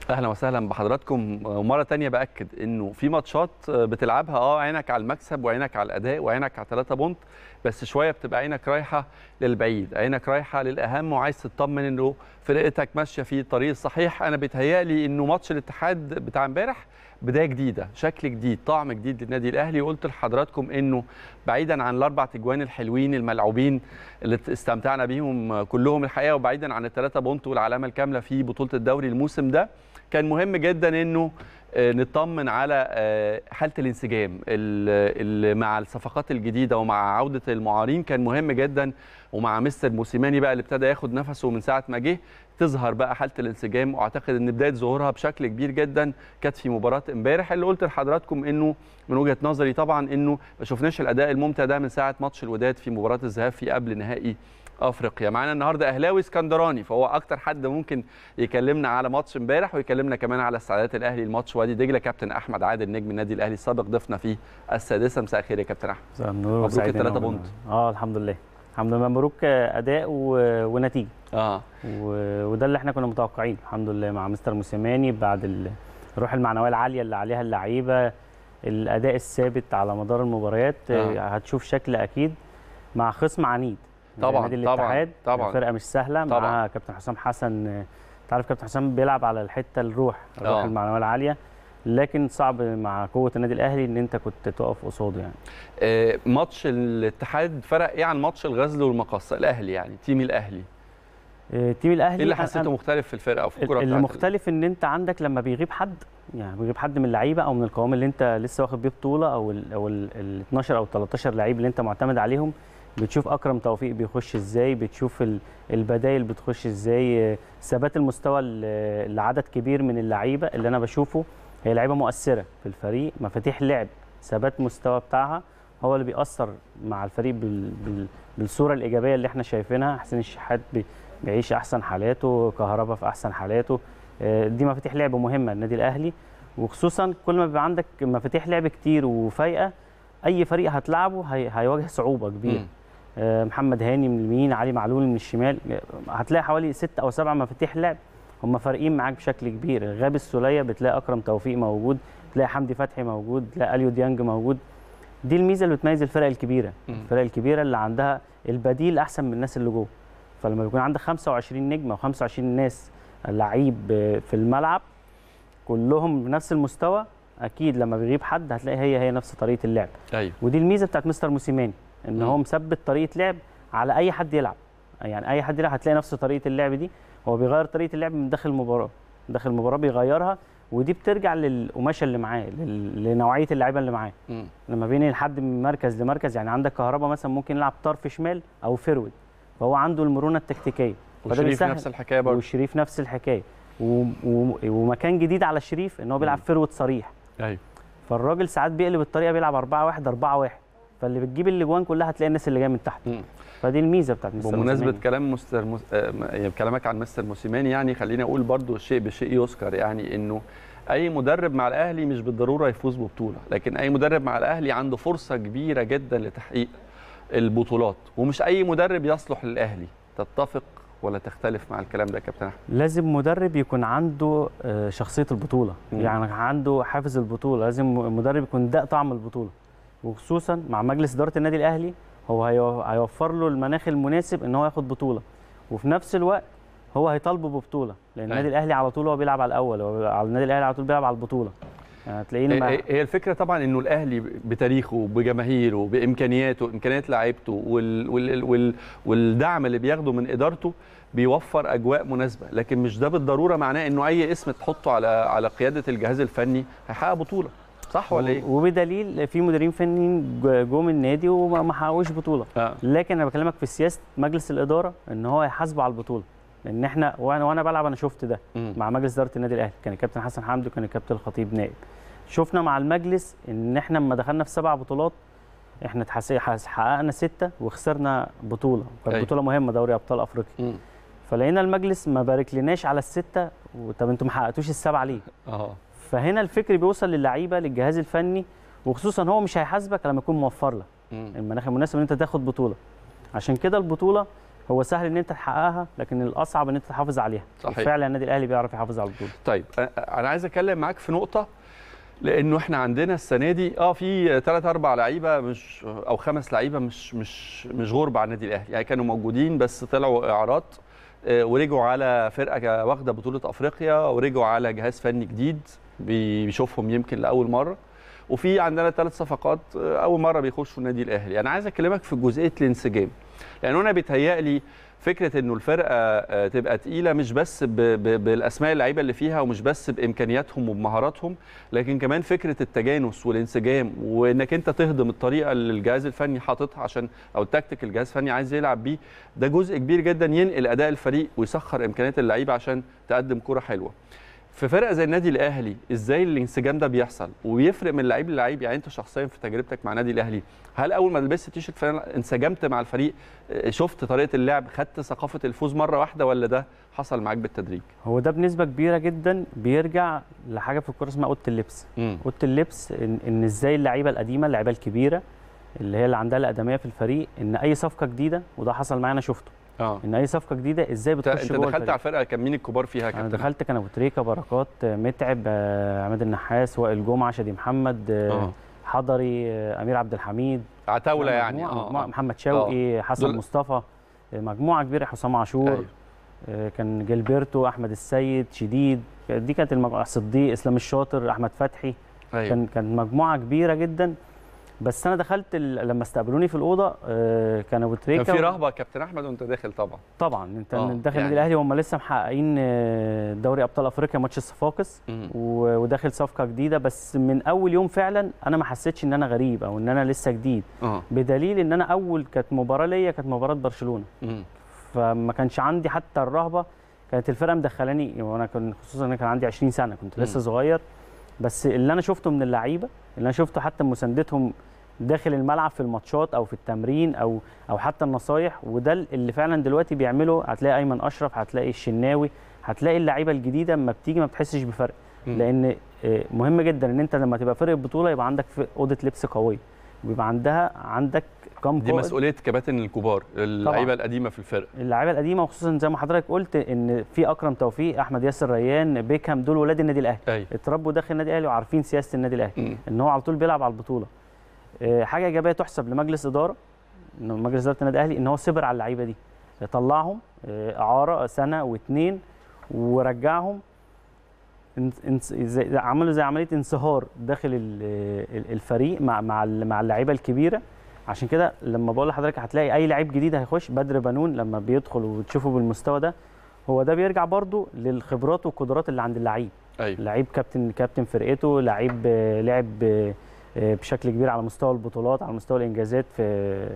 اهلا وسهلا بحضراتكم ومره تانية باكد انه في ماتشات بتلعبها اه عينك على المكسب وعينك على الاداء وعينك على 3 بونت بس شويه بتبقى عينك رايحه للبعيد عينك رايحه للاهم وعايز تطمن انه فرقتك ماشيه في الطريق الصحيح انا بيتهيألي انه ماتش الاتحاد بتاع امبارح بدايه جديده شكل جديد طعم جديد للنادي الاهلي وقلت لحضراتكم انه بعيدا عن الاربع تجوان الحلوين الملعوبين اللي استمتعنا بيهم كلهم الحقيقه وبعيدا عن الثلاثه بونت والعلامه الكامله في بطوله الدوري الموسم ده كان مهم جدا انه نطمن على حاله الانسجام اللي مع الصفقات الجديده ومع عوده المعارين كان مهم جدا ومع مستر موسيماني بقى اللي ابتدى ياخد نفسه من ساعه ما جه تظهر بقى حاله الانسجام واعتقد ان بدايه ظهورها بشكل كبير جدا كانت في مباراه امبارح اللي قلت لحضراتكم انه من وجهه نظري طبعا انه ما شفناش الاداء الممتع ده من ساعه ماتش الوداد في مباراه الذهاب في قبل نهائي افريقيا معانا النهارده اهلاوي اسكندراني فهو اكتر حد ممكن يكلمنا على ماتش امبارح ويكلمنا كمان على استعدادات الاهلي لماتش وادي دجله كابتن احمد عادل نجم النادي الاهلي السابق ضيفنا في السادسه مساء الخير يا كابتن احمد مساء النور مبروك الثلاثه بونت اه الحمد لله الحمد لله مبروك اداء و... ونتيجه اه و... وده اللي احنا كنا متوقعينه الحمد لله مع مستر موسيماني بعد الروح المعنويه العاليه اللي عليها اللعيبه الاداء الثابت على مدار المباريات آه. هتشوف شكل اكيد مع خصم عنيد طبعا نادي الاتحاد طبعا طبعا فرقه مش سهله طبعا. مع كابتن حسام حسن تعرف كابتن حسام بيلعب على الحته الروح الروح آه. المعنويه العاليه لكن صعب مع قوه النادي الاهلي ان انت كنت تقف قصاده يعني آه ماتش الاتحاد فرق ايه عن ماتش الغزل والمقصه الاهلي يعني تيم الاهلي آه تيم الاهلي ايه اللي حسيته مختلف في الفرقه او في الكره اللي مختلف ان انت عندك لما بيغيب حد يعني بيغيب حد من اللعيبه او من القوام اللي انت لسه واخد بيه بطوله او ال او ال 12 او 13 لعيب اللي انت معتمد عليهم بتشوف اكرم توفيق بيخش ازاي بتشوف البدايل بتخش ازاي ثبات المستوى لعدد كبير من اللعيبه اللي انا بشوفه هي لعيبه مؤثره في الفريق مفاتيح لعب ثبات مستوى بتاعها هو اللي بيأثر مع الفريق بال... بال... بالصوره الايجابيه اللي احنا شايفينها حسين الشحات بي... بيعيش احسن حالاته كهربا في احسن حالاته دي مفاتيح لعب مهمه للنادي الاهلي وخصوصا كل ما بيبقى عندك مفاتيح لعب كتير وفايقه اي فريق هتلعبه هي... هيواجه صعوبه كبيره م. محمد هاني من اليمين علي معلول من الشمال هتلاقي حوالي ست او سبع مفاتيح لعب هم فارقين معاك بشكل كبير غاب السوليه بتلاقي اكرم توفيق موجود تلاقي حمدي فتحي موجود تلاقي اليو ديانج موجود دي الميزه اللي بتميز الفرق الكبيره الفرق الكبيره اللي عندها البديل احسن من الناس اللي جوه فلما بيكون عندك 25 نجم او 25 ناس لعيب في الملعب كلهم بنفس المستوى اكيد لما بيغيب حد هتلاقي هي هي نفس طريقه اللعب ايوه ودي الميزه بتاعت مستر موسيماني ان هو مثبت طريقه لعب على اي حد يلعب يعني اي حد يلعب هتلاقي نفس طريقه اللعب دي هو بيغير طريقه اللعب من داخل المباراه داخل المباراه بيغيرها ودي بترجع للقماشه اللي معاه لنوعيه اللعيبه اللي معاه لما بينقل حد من مركز لمركز يعني عندك كهربا مثلا ممكن يلعب طرف شمال او فيرود فهو عنده المرونه التكتيكيه وشريف نفس الحكايه برضه وشريف نفس الحكايه و... و... ومكان جديد على شريف ان هو بيلعب فيرود صريح ايوه فالراجل ساعات بيقلب الطريقه بيلعب 4 1 4 1 فاللي بتجيب الاجوان كلها هتلاقي الناس اللي جايه من تحت مم. فدي الميزه بتاعت مستر بمناسبه موسيماني. كلام مستر مس... آه كلامك عن مستر موسيماني يعني خليني اقول برضو الشيء بشيء يذكر يعني انه اي مدرب مع الاهلي مش بالضروره يفوز ببطوله لكن اي مدرب مع الاهلي عنده فرصه كبيره جدا لتحقيق البطولات ومش اي مدرب يصلح للاهلي تتفق ولا تختلف مع الكلام ده يا كابتن احمد لازم مدرب يكون عنده شخصيه البطوله مم. يعني عنده حافز البطوله لازم مدرب يكون ده طعم البطوله وخصوصا مع مجلس اداره النادي الاهلي هو هيوفر له المناخ المناسب ان هو ياخد بطوله وفي نفس الوقت هو هيطالبه ببطوله لان النادي الاهلي على طول هو بيلعب على الاول هو على النادي الاهلي على طول بيلعب على البطوله يعني هتلاقيه هي الفكره طبعا انه الاهلي بتاريخه بجماهيره بامكانياته امكانيات لعيبته وال وال وال والدعم اللي بياخده من ادارته بيوفر اجواء مناسبه لكن مش ده بالضروره معناه انه اي اسم تحطه على على قياده الجهاز الفني هيحقق بطوله صح ولا ايه وبدليل في مديرين فنيين جم النادي وما حققوش بطوله آه. لكن انا بكلمك في سياسه مجلس الاداره ان هو يحاسبه على البطوله لان احنا وانا وانا بلعب انا شفت ده مم. مع مجلس اداره النادي الاهلي كان الكابتن حسن حمدي وكان الكابتن الخطيب نائب شفنا مع المجلس ان احنا لما دخلنا في سبع بطولات احنا اتحس- حس- حققنا سته وخسرنا بطوله كانت أيوة. بطوله مهمه دوري ابطال افريقيا مم. فلقينا المجلس ما باركلناش على السته طب انتوا ما حققتوش السبعه ليه؟ اه فهنا الفكر بيوصل للعيبه للجهاز الفني وخصوصا هو مش هيحاسبك لما يكون موفر لك مم. المناخ المناسب ان انت تاخد بطوله عشان كده البطوله هو سهل ان انت تحققها لكن الاصعب ان انت تحافظ عليها صحيح. فعلا النادي الاهلي بيعرف يحافظ على البطوله طيب أ- انا عايز اتكلم معاك في نقطه لانه احنا عندنا السنه دي اه في ثلاث اربع لعيبه مش او خمس لعيبه مش مش مش غرب على النادي الاهلي يعني كانوا موجودين بس طلعوا اعارات آه، ورجعوا على فرقه واخده بطوله افريقيا ورجعوا على جهاز فني جديد بي- بيشوفهم يمكن لاول مره وفي عندنا ثلاث صفقات آه، اول مره بيخشوا النادي الاهلي انا عايز اكلمك في جزئيه الانسجام لان انا بيتهيألي فكره انه الفرقه آه، تبقى تقيله مش بس ب- ب- بالاسماء اللعيبه اللي فيها ومش بس بامكانياتهم وبمهاراتهم لكن كمان فكره التجانس والانسجام وانك انت تهضم الطريقه اللي الجهاز الفني حاططها عشان او التكتيك الجهاز الفني عايز يلعب بيه ده جزء كبير جدا ينقل اداء الفريق ويسخر امكانيات اللعيبه عشان تقدم كره حلوه في فرقه زي النادي الاهلي ازاي الانسجام ده بيحصل ويفرق من لعيب للعيب يعني انت شخصيا في تجربتك مع النادي الاهلي هل اول ما لبست تيشيرت فعلا انسجمت مع الفريق اه، شفت طريقه اللعب خدت ثقافه الفوز مره واحده ولا ده حصل معاك بالتدريج هو ده بنسبه كبيره جدا بيرجع لحاجه في الكوره اسمها اوضه اللبس امم اوضه اللبس ان, إن ازاي اللعيبه القديمه اللعيبه الكبيره اللي هي اللي عندها الاقدميه في الفريق ان اي صفقه جديده وده حصل معايا انا شفته اه ان اي صفقه جديده ازاي انت بتخش انت جوه دخلت الفريق. على الفرقه كان مين الكبار فيها يا انا كابتن دخلت كان ابو تريكه بركات آه، متعب آه، عماد النحاس وائل جمعه شادي محمد آه، اه حضري آه، امير عبد الحميد عتاوله يعني مجموعة- اه مجموعة آه. محمد شوقي حسن دول- مصطفى آه، مجموعه كبيره حسام عاشور أيوة. آه، كان جilberto احمد السيد شديد دي كانت المجموعه صديق اسلام الشاطر احمد فتحي ايوه كان كانت مجموعه كبيره جدا بس انا دخلت ال- لما استقبلوني في الاوضه آه، كان ابو تريكه كان في رهبه يا كابتن احمد وانت داخل طبعا طبعا انت آه، داخل النادي يعني- الاهلي هم لسه محققين آه، دوري ابطال افريقيا ماتش الصفاقس مم. و- وداخل صفقه جديده بس من اول يوم فعلا انا ما حسيتش ان انا غريب او ان انا لسه جديد اه بدليل ان انا اول كانت مباراه ليا كانت مباراه برشلونه مم. فما كانش عندي حتى الرهبه كانت الفرقه مدخلاني وانا كان خصوصا انا كان عندي 20 سنه كنت لسه مم. صغير بس اللي انا شفته من اللعيبه اللي انا شفته حتى مساندتهم داخل الملعب في الماتشات او في التمرين او او حتى النصايح وده اللي فعلا دلوقتي بيعمله هتلاقي ايمن اشرف هتلاقي الشناوي هتلاقي اللعيبه الجديده اما بتيجي ما بتحسش بفرق مم. لان آه، مهم جدا ان انت لما تبقى فرقه بطوله يبقى عندك في اوضه لبس قويه ويبقى عندها عندك كام دي قائد مسؤوليه كباتن الكبار اللعيبه القديمه في الفرقه اللعيبه القديمه وخصوصا زي ما حضرتك قلت ان في اكرم توفيق احمد ياسر ريان بيكهام دول ولاد النادي الاهلي ايوه اتربوا داخل النادي الاهلي وعارفين سياسه النادي الاهلي مم. ان هو على طول بيلعب على البطوله آه، حاجه ايجابيه تحسب لمجلس اداره ان مجلس اداره النادي الاهلي ان هو صبر على اللعيبه دي طلعهم آه، اعاره سنه واثنين ورجعهم انس- انس- زي- عملوا زي عمليه انصهار داخل ال- ال- الفريق مع مع ال- مع اللعيبه الكبيره عشان كده لما بقول لحضرتك هتلاقي اي لعيب جديد هيخش بدر بنون لما بيدخل وتشوفه بالمستوى ده هو ده بيرجع برضو للخبرات والقدرات اللي عند اللعيب ايوه لعيب كابتن كابتن فرقته لعيب آه، لعب آه، آه، بشكل كبير على مستوى البطولات على مستوى الانجازات في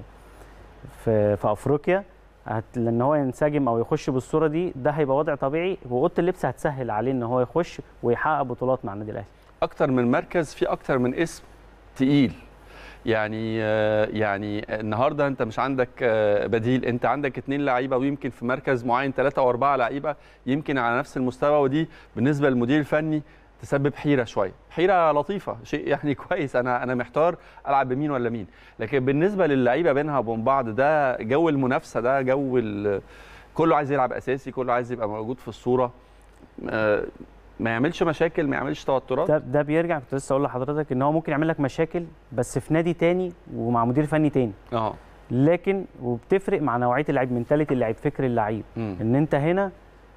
في في افريقيا هت... لان هو ينسجم او يخش بالصوره دي ده هيبقى وضع طبيعي واوضه اللبس هتسهل عليه ان هو يخش ويحقق بطولات مع النادي الاهلي اكتر من مركز في اكتر من اسم تقيل يعني آه، يعني النهارده انت مش عندك آه، بديل انت عندك اتنين لعيبه ويمكن في مركز معين ثلاثه او اربعه لعيبه يمكن على نفس المستوى ودي بالنسبه للمدير الفني تسبب حيره شويه حيره لطيفه شيء يعني كويس انا انا محتار العب بمين ولا مين لكن بالنسبه للعيبه بينها وبين بعض ده جو المنافسه ده جو ال- كله عايز يلعب اساسي كله عايز يبقى موجود في الصوره آه، ما يعملش مشاكل ما يعملش توترات ده ده بيرجع كنت لسه اقول لحضرتك ان هو ممكن يعمل لك مشاكل بس في نادي تاني ومع مدير فني تاني اه لكن وبتفرق مع نوعيه اللعيب منتاليتي اللعيب فكر اللعيب مم. ان انت هنا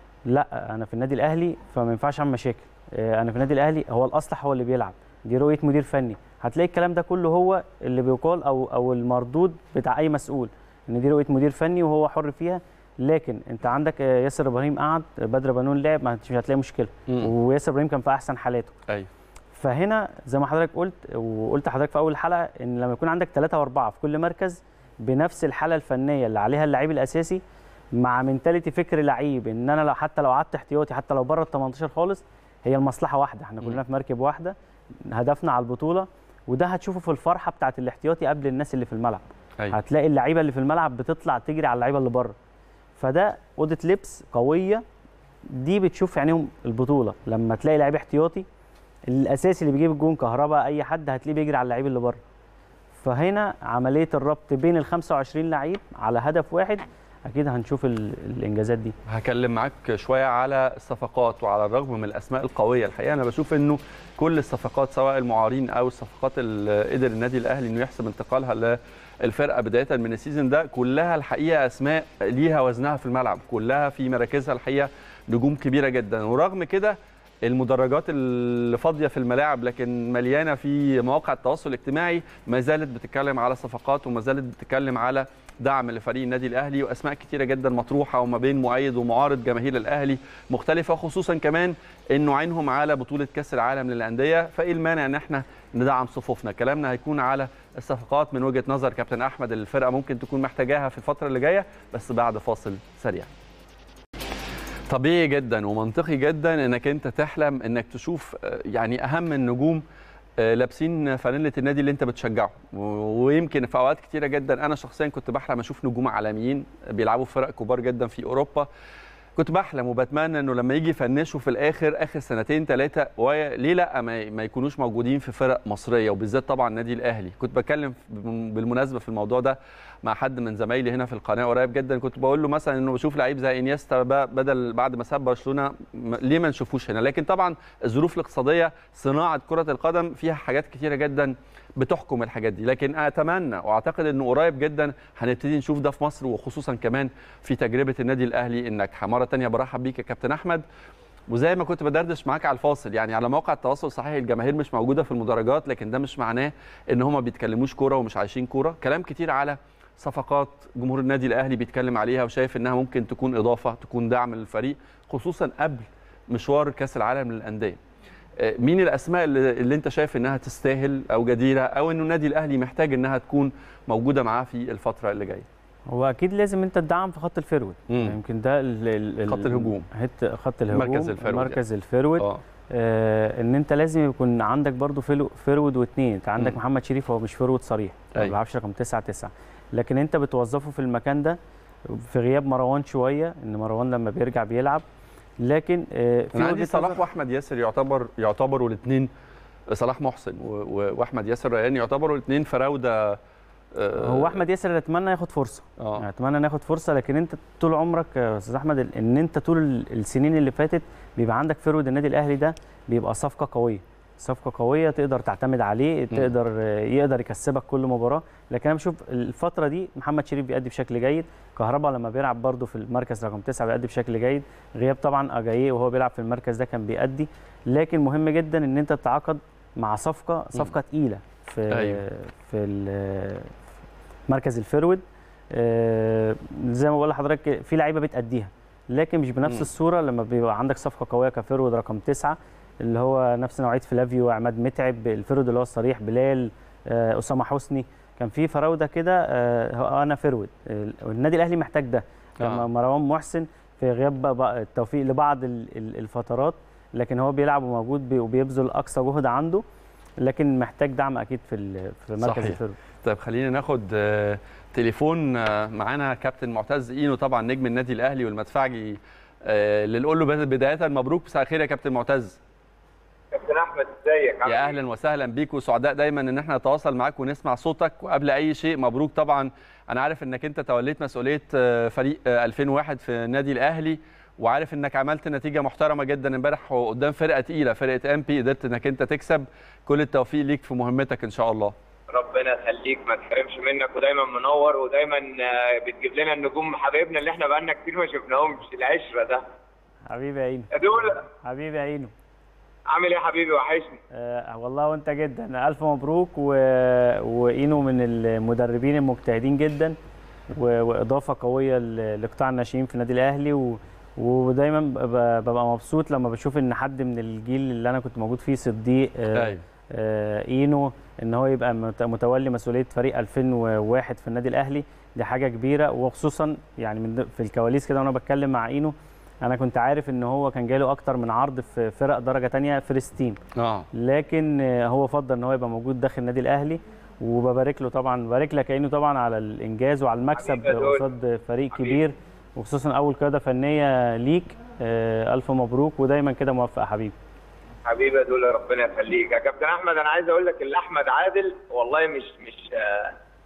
لا انا في النادي الاهلي فما ينفعش اعمل مشاكل آه، انا في النادي الاهلي هو الاصلح هو اللي بيلعب دي رؤيه مدير فني هتلاقي الكلام ده كله هو اللي بيقال او او المردود بتاع اي مسؤول ان دي رؤيه مدير فني وهو حر فيها لكن انت عندك آه، ياسر ابراهيم قعد بدر بنون لعب ما مش هتلاقي مشكله مم. وياسر ابراهيم كان في احسن حالاته ايوه فهنا زي ما حضرتك قلت وقلت لحضرتك في اول الحلقه ان لما يكون عندك ثلاثه واربعه في كل مركز بنفس الحاله الفنيه اللي عليها اللعيب الاساسي مع منتاليتي فكر لعيب ان انا لو حتى لو قعدت احتياطي حتى لو بره ال 18 خالص هي المصلحه واحده احنا كلنا مم. في مركب واحده هدفنا على البطوله وده هتشوفه في الفرحه بتاعه الاحتياطي قبل الناس اللي في الملعب ايوه هتلاقي اللعيبه اللي في الملعب بتطلع تجري على اللعيبه اللي بره فده اوضه لبس قويه دي بتشوف في عينيهم البطوله لما تلاقي لعيب احتياطي الاساسي اللي بيجيب الجون كهرباء اي حد هتلاقيه بيجري على اللعيب اللي بره فهنا عمليه الربط بين ال 25 لعيب على هدف واحد اكيد هنشوف ال- الانجازات دي هكلم معاك شويه على الصفقات وعلى الرغم من الاسماء القويه الحقيقه انا بشوف انه كل الصفقات سواء المعارين او الصفقات اللي قدر النادي الاهلي انه يحسم انتقالها للفرقه بدايه من السيزون ده كلها الحقيقه اسماء ليها وزنها في الملعب كلها في مراكزها الحقيقه نجوم كبيره جدا ورغم كده المدرجات اللي فاضيه في الملاعب لكن مليانه في مواقع التواصل الاجتماعي ما زالت بتتكلم على صفقات وما زالت بتتكلم على دعم لفريق النادي الاهلي واسماء كتيره جدا مطروحه وما بين مؤيد ومعارض جماهير الاهلي مختلفه خصوصا كمان انه عينهم على بطوله كاس العالم للانديه فايه المانع ان احنا ندعم صفوفنا كلامنا هيكون على الصفقات من وجهه نظر كابتن احمد الفرقه ممكن تكون محتاجاها في الفتره اللي جايه بس بعد فاصل سريع طبيعي جدا ومنطقي جدا انك انت تحلم انك تشوف آه، يعني اهم النجوم آه، لابسين فانيله النادي اللي انت بتشجعه و- ويمكن في اوقات كتيره جدا انا شخصيا كنت بحلم اشوف نجوم عالميين بيلعبوا في فرق كبار جدا في اوروبا كنت بحلم وبتمنى انه لما يجي يفنشوا في الاخر اخر سنتين ثلاثه ليه لا ما ما يكونوش موجودين في فرق مصريه وبالذات طبعا النادي الاهلي كنت بتكلم بالمناسبه في الموضوع ده مع حد من زمايلي هنا في القناه قريب جدا كنت بقول له مثلا انه بشوف لعيب زي انيستا ب- بدل بعد ما ساب برشلونه م- ليه ما نشوفوش هنا لكن طبعا الظروف الاقتصاديه صناعه كره القدم فيها حاجات كتيره جدا بتحكم الحاجات دي لكن اتمنى واعتقد انه قريب جدا هنبتدي نشوف ده في مصر وخصوصا كمان في تجربه النادي الاهلي الناجحه مره تانية برحب بيك يا كابتن احمد وزي ما كنت بدردش معاك على الفاصل يعني على مواقع التواصل صحيح الجماهير مش موجوده في المدرجات لكن ده مش معناه ان هم بيتكلموش كوره ومش عايشين كوره كلام كتير على صفقات جمهور النادي الاهلي بيتكلم عليها وشايف انها ممكن تكون اضافه تكون دعم للفريق خصوصا قبل مشوار كاس العالم للانديه آه، مين الاسماء اللي, اللي انت شايف انها تستاهل او جديره او انه النادي الاهلي محتاج انها تكون موجوده معاه في الفتره اللي جايه هو اكيد لازم انت تدعم في خط الفيرود مم. يمكن ده ال- ال- ال- خط الهجوم. هت خط الهجوم مركز الفيرود مركز الفيرود اه آه ان انت لازم يكون عندك برضو فيلو- فيرود واثنين انت عندك مم. محمد شريف هو مش فيرود صريح ما أيوة. بيلعبش رقم 9 9 لكن انت بتوظفه في المكان ده في غياب مروان شويه ان مروان لما بيرجع بيلعب لكن آه في انا عندي وجهة صلاح نظر- واحمد ياسر يعتبر يعتبروا الاثنين صلاح محسن و- و- واحمد ياسر ريان يعتبروا الاثنين فراوده آه، هو احمد ياسر اتمنى ياخد فرصه اه اتمنى ان ياخد فرصه لكن انت طول عمرك يا استاذ احمد ال- ان انت طول ال- السنين اللي فاتت بيبقى عندك فيرود النادي الاهلي ده بيبقى صفقه قويه صفقه قويه تقدر تعتمد عليه تقدر يقدر يكسبك كل مباراه لكن انا بشوف الفتره دي محمد شريف بيأدي بشكل جيد كهربا لما بيلعب برده في المركز رقم تسعة بيأدي بشكل جيد غياب طبعا اجاييه وهو بيلعب في المركز ده كان بيأدي لكن مهم جدا ان انت تتعاقد مع صفقه صفقه تقيله في أيوة. في ال- مركز الفيرود آه، زي ما بقول لحضرتك في لعيبه بتأديها لكن مش بنفس مم. الصوره لما بيبقى عندك صفقه قويه كفيرود رقم تسعة اللي هو نفس نوعيه فلافيو عماد متعب الفيرود اللي هو الصريح بلال آه، اسامه حسني كان في فراوده كده آه، هو انا فيرود آه، النادي الاهلي محتاج ده لما آه. مروان محسن في غياب بقى- بقى التوفيق لبعض ال- ال- الفترات لكن هو بيلعب وموجود بي- وبيبذل اقصى جهد عنده لكن محتاج دعم اكيد في ال- في مركز صحيح. الفيرود طيب خلينا ناخد آه، تليفون آه، معانا كابتن معتز اينو طبعا نجم النادي الاهلي والمدفعجي آه، اللي نقول له بدايه مبروك مساء الخير يا كابتن معتز كابتن احمد ازيك عامل يا إيه؟ اهلا وسهلا بيك وسعداء دايما ان احنا نتواصل معاك ونسمع صوتك وقبل اي شيء مبروك طبعا انا عارف انك انت توليت مسؤوليه آه، فريق آه، 2001 في النادي الاهلي وعارف انك عملت نتيجه محترمه جدا امبارح قدام فرقه تقيله فرقه ام بي قدرت انك انت تكسب كل التوفيق ليك في مهمتك ان شاء الله ربنا يخليك ما تحرمش منك ودايما منور ودايما آه، بتجيب لنا النجوم حبايبنا اللي احنا بقالنا كتير ما شفناهمش العشره ده حبيبي يا اينو يا دول حبيبي يا اينو عامل ايه يا حبيبي وحشني آه والله وانت جدا الف مبروك و... واينو من المدربين المجتهدين جدا و... واضافه قويه ل- لقطاع الناشئين في النادي الاهلي و... ودايما ب- ببقى مبسوط لما بشوف ان حد من الجيل اللي انا كنت موجود فيه صديق آه ايوه آه اينو ان هو يبقى مت- متولي مسؤوليه فريق 2001 في النادي الاهلي دي حاجه كبيره وخصوصا يعني من ض- في الكواليس كده وانا بتكلم مع اينو انا كنت عارف ان هو كان جاله اكتر من عرض في فرق درجه تانية فيرست تيم اه لكن آه، هو فضل ان هو يبقى موجود داخل النادي الاهلي وببارك له طبعا ببارك لك عينه طبعا على الانجاز وعلى المكسب حبيبي يا دول. قصاد فريق حبيبي. كبير وخصوصا اول قياده فنيه ليك آه، الف مبروك ودايما كده موفق يا حبيبي حبيبي يا دول ربنا يخليك يا كابتن احمد انا عايز اقول لك اللي احمد عادل والله مش مش آه،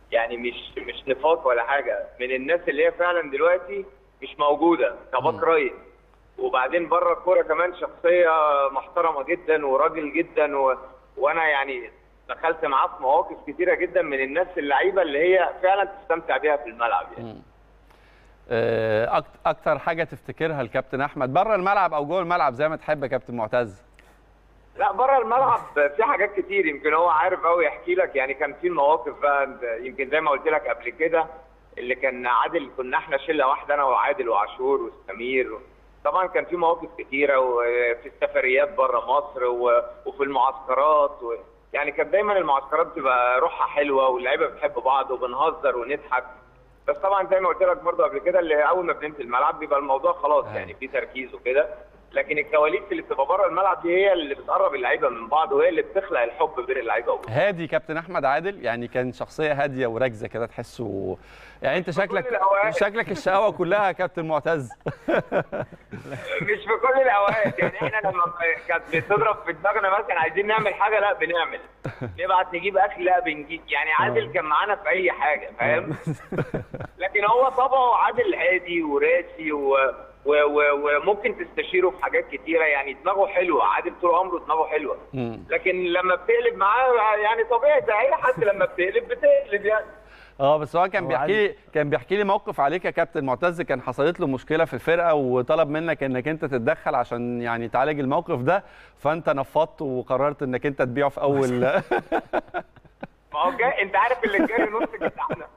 يعني مش مش نفاق ولا حاجه من الناس اللي هي فعلا دلوقتي مش موجوده كباك رايت وبعدين بره الكوره كمان شخصيه محترمه جدا وراجل جدا و... وانا يعني دخلت معاه في مواقف كتيره جدا من الناس اللعيبه اللي هي فعلا تستمتع بيها في الملعب يعني آه، أكت- اكتر حاجه تفتكرها الكابتن احمد بره الملعب او جوه الملعب زي ما تحب يا كابتن معتز لا بره الملعب في حاجات كتير يمكن هو عارف قوي يحكي لك يعني كان في مواقف بقى يمكن زي ما قلت لك قبل كده اللي كان عادل كنا احنا شله واحده انا وعادل وعاشور وسمير طبعا كان في مواقف كتيره وفي السفريات بره مصر و- وفي المعسكرات و... يعني كانت دايما المعسكرات بتبقى روحها حلوه واللعيبه بتحب بعض وبنهزر ونضحك بس طبعا زي ما قلت لك برضه قبل كده اللي اول ما بننزل الملعب بيبقى الموضوع خلاص يعني في تركيز وكده لكن الكواليس اللي بتبقى بره الملعب دي هي اللي بتقرب اللعيبه من بعض وهي اللي بتخلق الحب بين اللعيبه وبعض هادي كابتن احمد عادل يعني كان شخصيه هاديه وراكزه كده تحسه يعني انت شكلك الأوقات. شكلك الشقاوه كلها يا كابتن معتز مش في كل الاوقات يعني احنا لما كانت بتضرب في دماغنا مثلا عايزين نعمل حاجه لا بنعمل نبعت نجيب اكل لا بنجيب يعني عادل كان معانا في اي حاجه فاهم لكن هو طبعه عادل هادي وراسي و... و... و... وممكن تستشيره في حاجات كتيره يعني دماغه حلوه عادل طول عمره دماغه حلوه مم. لكن لما بتقلب معاه يعني طبيعي زي اي حد لما بتقلب بتقلب يعني اه بس هو كان هو بيحكي لي كان بيحكي لي موقف عليك يا كابتن معتز كان حصلت له مشكله في الفرقه وطلب منك انك انت تتدخل عشان يعني تعالج الموقف ده فانت نفضت وقررت انك انت تبيعه في اول ما هو جاي انت عارف اللي جاي نص جدعنا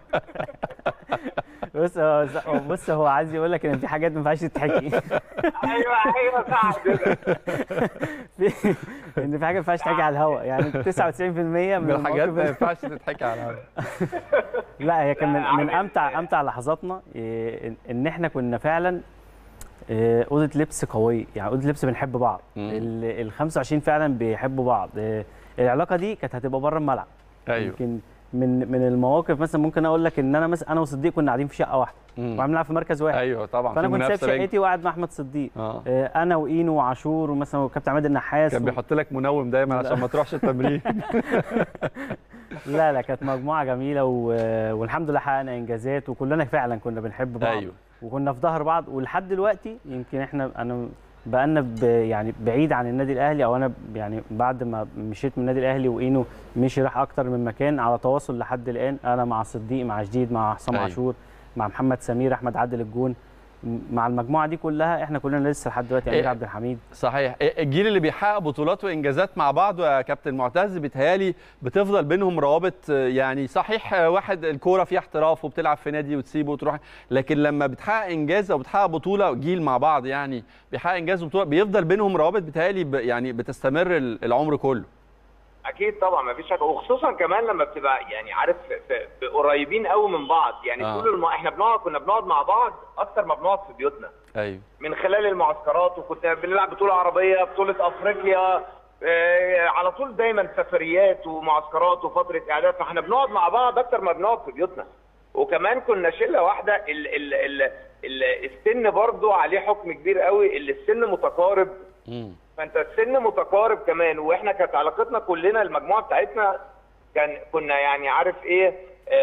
بص هو هو- بص هو عايز يقول لك ان في حاجات ما ينفعش تتحكي ايوه ايوه صح كده في ان في حاجه ما ينفعش تتحكي على الهواء يعني 99% من من الحاجات ما المواقف ينفعش تتحكي على الهواء. لا هي كان لا، من, من عامل- امتع امتع لحظاتنا إيه، إن- ان احنا كنا فعلا إيه، اوضه لبس قويه يعني اوضه لبس بنحب بعض مم. ال ال 25 فعلا بيحبوا بعض إيه، العلاقه دي كانت هتبقى بره الملعب ايوه يمكن من من المواقف مثلا ممكن اقول لك ان انا مثلا انا وصديق كنا قاعدين في شقه واحده مم. وعاملين في مركز واحد ايوه طبعا فانا في كنت سايب منافسه بينكم. شقتي وقاعد مع احمد صديق اه آه، انا واينو وعاشور ومثلا وكابتن عماد النحاس كان و... بيحط لك منوم دايما عشان ما تروحش التمرين لا لا كانت مجموعه جميله و... والحمد لله حققنا انجازات وكلنا فعلا كنا بنحب بعض ايوه وكنا في ظهر بعض ولحد دلوقتي يمكن احنا انا بقالنا ب... يعني بعيد عن النادي الاهلي او انا ب- يعني بعد ما مشيت من النادي الاهلي واينو مشي راح اكتر من مكان على تواصل لحد الان انا مع صديق مع جديد مع حسام أيوة. عاشور مع محمد سمير احمد عادل الجون م- مع المجموعه دي كلها احنا كلنا لسه لحد دلوقتي امير إيه. عبد الحميد صحيح الجيل اللي بيحقق بطولات وانجازات مع بعض يا كابتن معتز بيتهيالي بتفضل بينهم روابط آه، يعني صحيح آه، واحد الكوره فيها احتراف وبتلعب في نادي وتسيبه وتروح لكن لما بتحقق انجاز او بتحقق بطوله جيل مع بعض يعني بيحقق انجاز وبطوله بيفضل بينهم روابط بيتهيالي ب- يعني بتستمر ال- العمر كله اكيد طبعا ما فيش حاجه وخصوصا كمان لما بتبقى يعني عارف في- في- في قريبين قوي من بعض يعني آه. طول الم... احنا بنقعد كنا بنقعد مع بعض اكتر ما بنقعد في بيوتنا ايوه من خلال المعسكرات وكنا بنلعب بطوله عربيه بطوله افريقيا آه، على طول دايما سفريات ومعسكرات وفتره اعداد فاحنا بنقعد مع بعض اكتر ما بنقعد في بيوتنا وكمان كنا شله واحده ال ال ال ال السن برضو عليه حكم كبير قوي اللي السن متقارب مم. فانت السن متقارب كمان واحنا كانت علاقتنا كلنا المجموعه بتاعتنا كان كنا يعني عارف ايه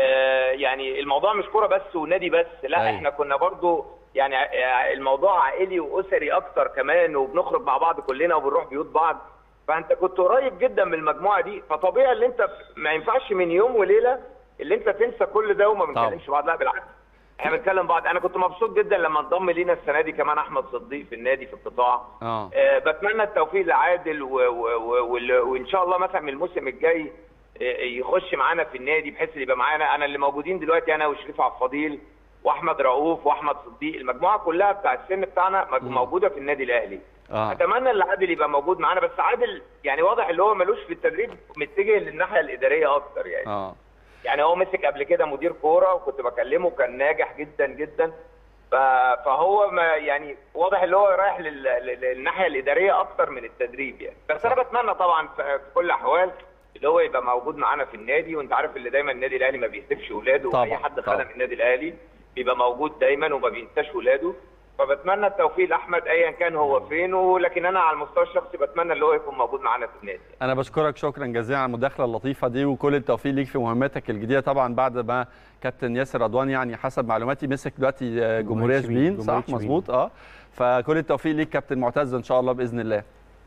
آه يعني الموضوع مش كوره بس ونادي بس لا أيوة. احنا كنا برضو يعني ع- الموضوع عائلي واسري اكتر كمان وبنخرج مع بعض كلنا وبنروح بيوت بعض فانت كنت قريب جدا من المجموعه دي فطبيعي اللي انت ما ينفعش من يوم وليله اللي انت تنسى كل ده وما طبعا. بنكلمش بعض لا بالعكس احنا بنتكلم بعض انا كنت مبسوط جدا لما انضم لينا السنه دي كمان احمد صديق في النادي في القطاع اه آه، بتمنى التوفيق لعادل و- و- و- وال- وان شاء الله مثلا من الموسم الجاي آه، يخش معانا في النادي بحيث يبقى معانا انا اللي موجودين دلوقتي انا وشريف عبد الفضيل واحمد رؤوف واحمد صديق المجموعه كلها بتاع السن بتاعنا مج- موجوده في النادي الاهلي اه اتمنى ان عادل يبقى موجود معانا بس عادل يعني واضح اللي هو ملوش في التدريب متجه للناحيه الاداريه اكتر يعني اه يعني هو مسك قبل كده مدير كوره وكنت بكلمه كان ناجح جدا جدا ف- فهو ما يعني واضح اللي هو رايح لل- لل- للناحيه الاداريه اكتر من التدريب يعني بس انا بتمنى طبعا في في كل الاحوال اللي هو يبقى موجود معانا في النادي وانت عارف اللي دايما النادي الاهلي ما بيهدفش اولاده طبعاً، واي حد طبعاً. خدم النادي الاهلي بيبقى موجود دايما وما بينساش اولاده فبتمنى التوفيق لاحمد ايا كان هو فين ولكن انا على المستوى الشخصي بتمنى اللي هو يكون موجود معانا في النادي انا بشكرك شكرا جزيلا على المداخله اللطيفه دي وكل التوفيق ليك في مهمتك الجديده طبعا بعد ما كابتن ياسر رضوان يعني حسب معلوماتي مسك دلوقتي آه، جمهوريه شبين، شبين جمهورية صح شبين. مظبوط اه فكل التوفيق ليك كابتن معتز ان شاء الله باذن الله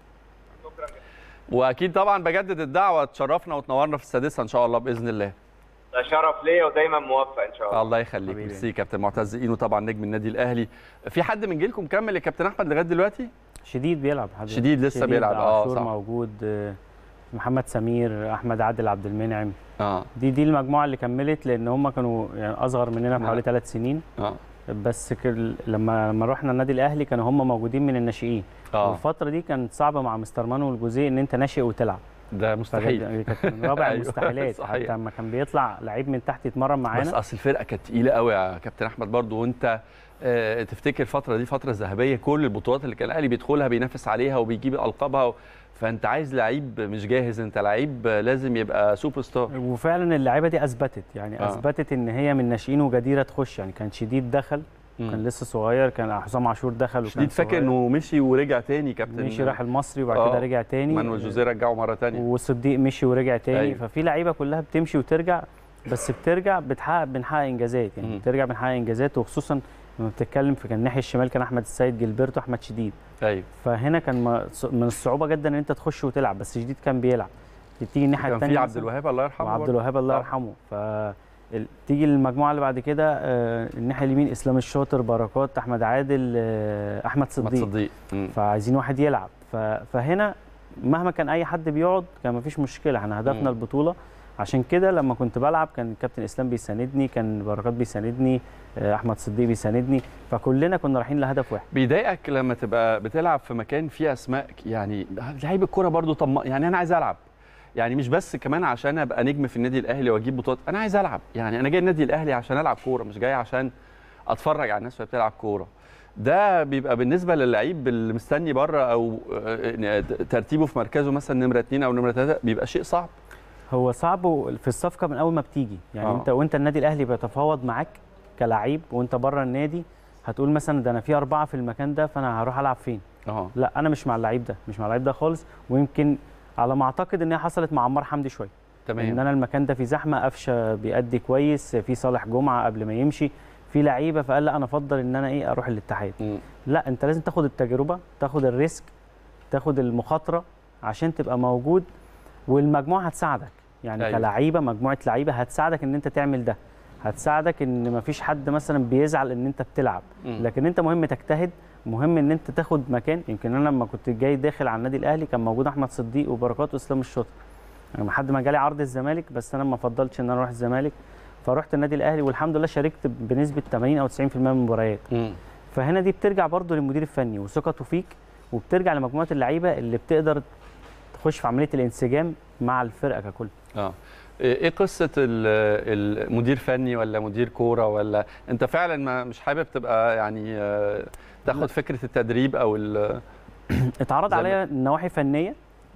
شكرا واكيد طبعا بجدد الدعوه تشرفنا وتنورنا في السادسه ان شاء الله باذن الله ده شرف ليا ودايما موفق ان شاء الله الله يخليك حبيبي. ميرسي كابتن معتز اينو طبعا نجم النادي الاهلي في حد من جيلكم كمل يا كابتن احمد لغايه دلوقتي شديد بيلعب حد شديد لسه بيلعب، آه، عاشور صح. موجود آه، محمد سمير احمد عادل عبد المنعم اه دي دي المجموعه اللي كملت لان هم كانوا يعني اصغر مننا بحوالي نعم. ثلاث سنين اه بس كل- لما لما رحنا النادي الاهلي كانوا هم موجودين من الناشئين اه والفتره دي كانت صعبه مع مستر مانو والجوزيه ان انت ناشئ وتلعب ده مستحيل فكانت- كانت من رابع أيوة، المستحيلات صحيح. حتى لما كان بيطلع لعيب من تحت يتمرن بس معانا اصل الفرقه كانت تقيله قوي يا كابتن احمد برضو وانت آه، تفتكر الفتره دي فتره ذهبيه كل البطولات اللي كان الاهلي بيدخلها بينافس عليها وبيجيب القابها و... فانت عايز لعيب مش جاهز انت لعيب لازم يبقى سوبر ستار وفعلا اللعيبه دي اثبتت يعني آه. آه. اثبتت ان هي من ناشئين وجديره تخش يعني كان شديد دخل كان لسه صغير كان حسام عاشور دخل وكان شديد فاكر صغير. انه مشي ورجع تاني كابتن مشي راح المصري وبعد آه. كده رجع تاني مانويل جوزيه رجعه مره تانية وصديق مشي ورجع تاني أيوة. أيوة. ففي لعيبه كلها بتمشي وترجع بس بترجع بتحقق بنحقق انجازات يعني مم. بترجع بنحقق انجازات وخصوصا لما بتتكلم في كان الناحيه الشمال كان احمد السيد جilberto احمد شديد ايوه فهنا كان م- من الصعوبه جدا ان انت تخش وتلعب بس شديد كان بيلعب تيجي الناحيه كان الثانيه في عبد الوهاب الله يرحمه وعبد برضو. الوهاب الله آه. يرحمه ف ال- تيجي المجموعه اللي بعد كده آه، الناحيه اليمين اسلام الشاطر بركات احمد عادل آه، احمد ما صديق تصدق مم. فعايزين واحد يلعب ف- فهنا مهما كان اي حد بيقعد كان مفيش مشكله احنا مم. هدفنا البطوله عشان كده لما كنت بلعب كان كابتن اسلام بيساندني كان بركات بيساندني آه، احمد صديق بيساندني فكلنا كنا رايحين لهدف واحد بيضايقك لما تبقى بتلعب في مكان فيه اسماء يعني لعيب الكوره برضو طب يعني انا عايز العب يعني مش بس كمان عشان ابقى نجم في النادي الاهلي واجيب بطولات انا عايز العب يعني انا جاي النادي الاهلي عشان العب كوره مش جاي عشان اتفرج على الناس وهي بتلعب كوره ده بيبقى بالنسبه للعيب اللي مستني بره او آه، ترتيبه في مركزه مثلا نمره اثنين او نمره ثلاثه بيبقى شيء صعب هو صعب في الصفقه من اول ما بتيجي يعني آه. انت وانت النادي الاهلي بيتفاوض معاك كلعيب وانت بره النادي هتقول مثلا ده انا في اربعه في المكان ده فانا هروح العب فين اه لا انا مش مع اللعيب ده مش مع اللعيب ده خالص ويمكن على ما اعتقد ان هي حصلت مع عمار حمدي شويه ان تمام انا المكان ده في زحمه قفشه بيأدي كويس في صالح جمعه قبل ما يمشي في لعيبه فقال لا انا افضل ان انا ايه اروح الاتحاد مم. لا انت لازم تاخد التجربه تاخد الريسك تاخد المخاطره عشان تبقى موجود والمجموعه هتساعدك يعني أيوة. أيوة. كلعيبه مجموعه لعيبه هتساعدك ان انت تعمل ده هتساعدك ان مفيش حد مثلا بيزعل ان انت بتلعب مم. لكن انت مهم تجتهد مهم ان انت تاخد مكان يمكن انا لما كنت جاي داخل على النادي الاهلي كان موجود احمد صديق وبركات واسلام الشاطر يعني لحد ما جالي عرض الزمالك بس انا ما فضلتش ان انا اروح الزمالك فرحت النادي الاهلي والحمد لله شاركت بنسبه 80 او 90% من المباريات مم. فهنا دي بترجع برضو للمدير الفني وثقته فيك وبترجع لمجموعه اللعيبه اللي بتقدر تخش في عمليه الانسجام مع الفرقه ككل اه ايه قصه ال- المدير فني ولا مدير كوره ولا انت فعلا ما مش حابب تبقى يعني آه، لا. تاخد فكره التدريب او ال- اتعرض زي ما- عليا نواحي فنيه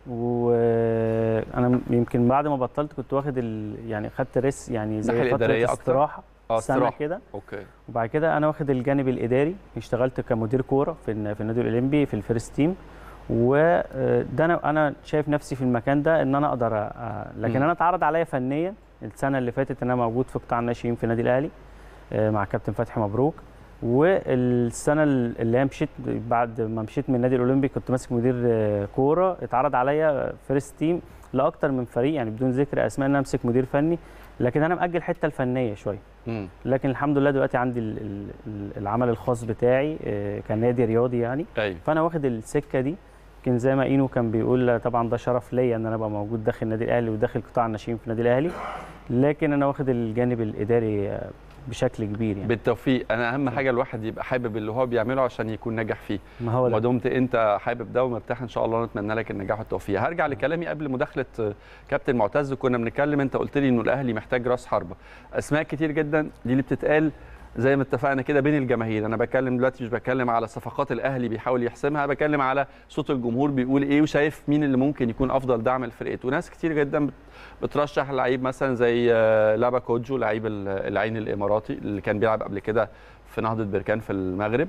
وانا يمكن بعد ما بطلت كنت واخد ال... يعني خدت ريس يعني الناحية زي فتره الإدارية أكتر؟ استراحه اه سنه استراحه كده اوكي وبعد كده انا واخد الجانب الاداري اشتغلت كمدير كوره في الن- في النادي الاولمبي في الفيرست تيم وده انا انا شايف نفسي في المكان ده ان انا اقدر أ- لكن مم. انا اتعرض عليا فنيا السنه اللي فاتت ان انا موجود في قطاع الناشئين في النادي الاهلي آه، مع كابتن فتحي مبروك والسنه اللي هي مشيت بعد ما مشيت من النادي الاولمبي كنت ماسك مدير آه، كوره اتعرض عليا فيرست تيم لاكتر من فريق يعني بدون ذكر اسماء ان انا امسك مدير فني لكن انا مأجل الحته الفنيه شويه مم. لكن الحمد لله دلوقتي عندي ال- ال- ال- العمل الخاص بتاعي آه، كنادي رياضي يعني ايوه فانا واخد السكه دي يمكن زي ما اينو كان بيقول طبعا ده شرف ليا ان انا ابقى موجود داخل النادي الاهلي وداخل قطاع الناشئين في النادي الاهلي لكن انا واخد الجانب الاداري آه، بشكل كبير يعني بالتوفيق انا اهم حاجه الواحد يبقى حابب اللي هو بيعمله عشان يكون ناجح فيه ما هو وما ده دمت انت حابب ده ومرتاح ان شاء الله نتمنى لك النجاح والتوفيق هرجع لكلامي قبل مداخله كابتن معتز كنا بنتكلم انت قلت لي انه الاهلي محتاج راس حربه اسماء كتير جدا دي اللي بتتقال زي ما اتفقنا كده بين الجماهير انا بتكلم دلوقتي مش بتكلم على صفقات الاهلي بيحاول يحسمها بتكلم على صوت الجمهور بيقول ايه وشايف مين اللي ممكن يكون افضل دعم لفرقته وناس كتير جدا بت- بترشح لعيب مثلا زي آه، لابا كوجو لعيب ال- العين الاماراتي اللي كان بيلعب قبل كده في نهضه بركان في المغرب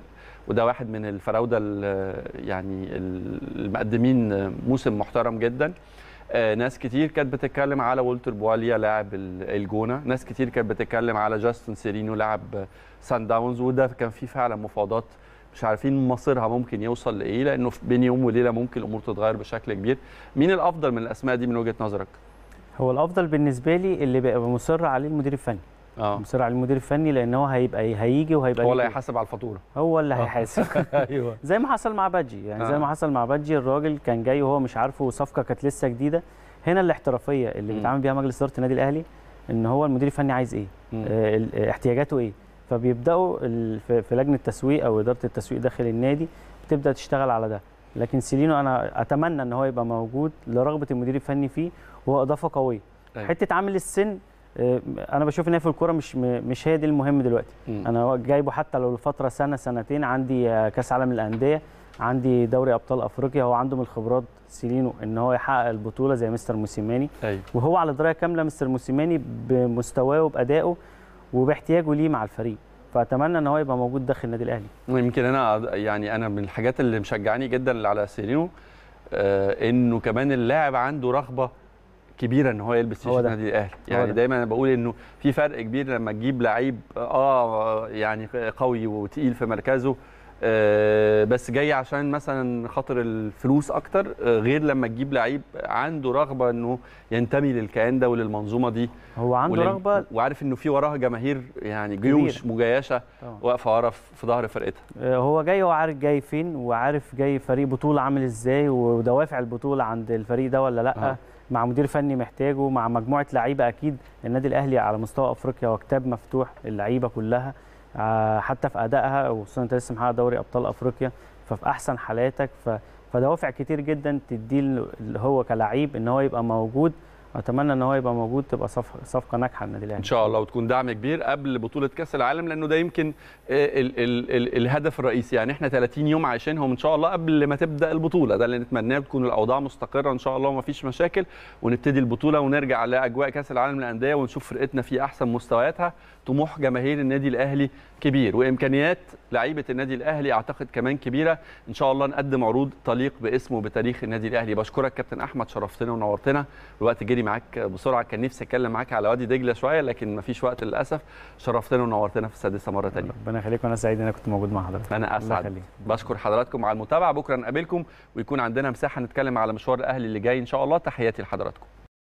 وده واحد من الفراوده ال- يعني المقدمين موسم محترم جدا آه، ناس كتير كانت بتتكلم على والتر بواليا لاعب ال- الجونه ناس كتير كانت بتتكلم على جاستن سيرينو لاعب سان داونز وده كان فيه فعلا مفاوضات مش عارفين مصيرها ممكن يوصل لايه لانه في بين يوم وليله ممكن الامور تتغير بشكل كبير مين الافضل من الاسماء دي من وجهه نظرك هو الافضل بالنسبه لي اللي بقى مصر عليه المدير الفني اه مصر عليه المدير الفني لان هو هيبقى هيجي وهيبقى هو ليه اللي دور. هيحاسب على الفاتوره هو اللي آه. هيحاسب ايوه زي ما حصل مع بادجي يعني آه. زي ما حصل مع بادجي الراجل كان جاي وهو مش عارفه وصفقه كانت لسه جديده هنا الاحترافيه اللي مم. بيتعامل بيها مجلس اداره النادي الاهلي ان هو المدير الفني عايز ايه مم. آه، ال- آه، احتياجاته ايه فبيبداوا ال- في في لجنه التسويق او اداره التسويق داخل النادي بتبدا تشتغل على ده لكن سيلينو انا اتمنى ان هو يبقى موجود لرغبه المدير الفني فيه وهو اضافه قويه أيوة. حته عامل السن آه، انا بشوف ان هي في الكوره مش م- مش هي دي المهم دلوقتي مم. انا جايبه حتى لو لفتره سنه سنتين عندي آه، كاس عالم الانديه عندي دوري ابطال افريقيا هو عنده من الخبرات سيلينو ان هو يحقق البطوله زي مستر موسيماني ايوه وهو على درايه كامله مستر موسيماني بمستواه وبادائه وباحتياجه ليه مع الفريق فاتمنى ان هو يبقى موجود داخل النادي الاهلي يمكن انا يعني انا من الحاجات اللي مشجعاني جدا على سيرينو آه انه كمان اللاعب عنده رغبه كبيره ان هو يلبس هو تيشيرت ده. النادي الاهلي هو يعني ده. دايما انا بقول انه في فرق كبير لما تجيب لعيب اه يعني قوي وتقيل في مركزه آه بس جاي عشان مثلا خاطر الفلوس اكتر آه غير لما تجيب لعيب عنده رغبه انه ينتمي للكيان ده وللمنظومه دي هو عنده ولل- رغبه وعارف انه في وراها جماهير يعني جيوش مجيشه طبعاً. واقفه ورا في في ظهر فرقتها آه، هو جاي هو عارف جاي فين وعارف جاي فريق بطوله عامل ازاي ودوافع البطوله عند الفريق ده ولا لا آه. مع مدير فني محتاجه مع مجموعه لعيبه اكيد النادي الاهلي على مستوى افريقيا هو كتاب مفتوح اللعيبه كلها آه، حتى في ادائها وخصوصا انت لسه محقق دوري ابطال افريقيا ففي احسن حالاتك ف فدوافع كتير جدا تديه اللي هو كلعيب ان هو يبقى موجود اتمنى ان هو يبقى موجود تبقى صفقه صفقه ناجحه للنادي الاهلي ان شاء الله وتكون دعم كبير قبل بطوله كاس العالم لانه ده يمكن ال ال ال الهدف الرئيسي يعني احنا 30 يوم عايشينهم ان شاء الله قبل ما تبدا البطوله ده اللي نتمناه تكون الاوضاع مستقره ان شاء الله وما فيش مشاكل ونبتدي البطوله ونرجع لاجواء كاس العالم للانديه ونشوف فرقتنا في احسن مستوياتها طموح جماهير النادي الاهلي كبير وامكانيات لعيبه النادي الاهلي اعتقد كمان كبيره ان شاء الله نقدم عروض تليق باسمه وبتاريخ النادي الاهلي بشكرك كابتن احمد شرفتنا ونورتنا الوقت جري معاك بسرعه كان نفسي اتكلم معاك على وادي دجله شويه لكن مفيش وقت للاسف شرفتنا ونورتنا في السادسه مره ثانيه ربنا يخليك وانا سعيد ان انا كنت موجود مع حضرتك انا الله اسعد يخليك. بشكر حضراتكم على المتابعه بكره نقابلكم ويكون عندنا مساحه نتكلم على مشوار الاهلي اللي جاي ان شاء الله تحياتي لحضراتكم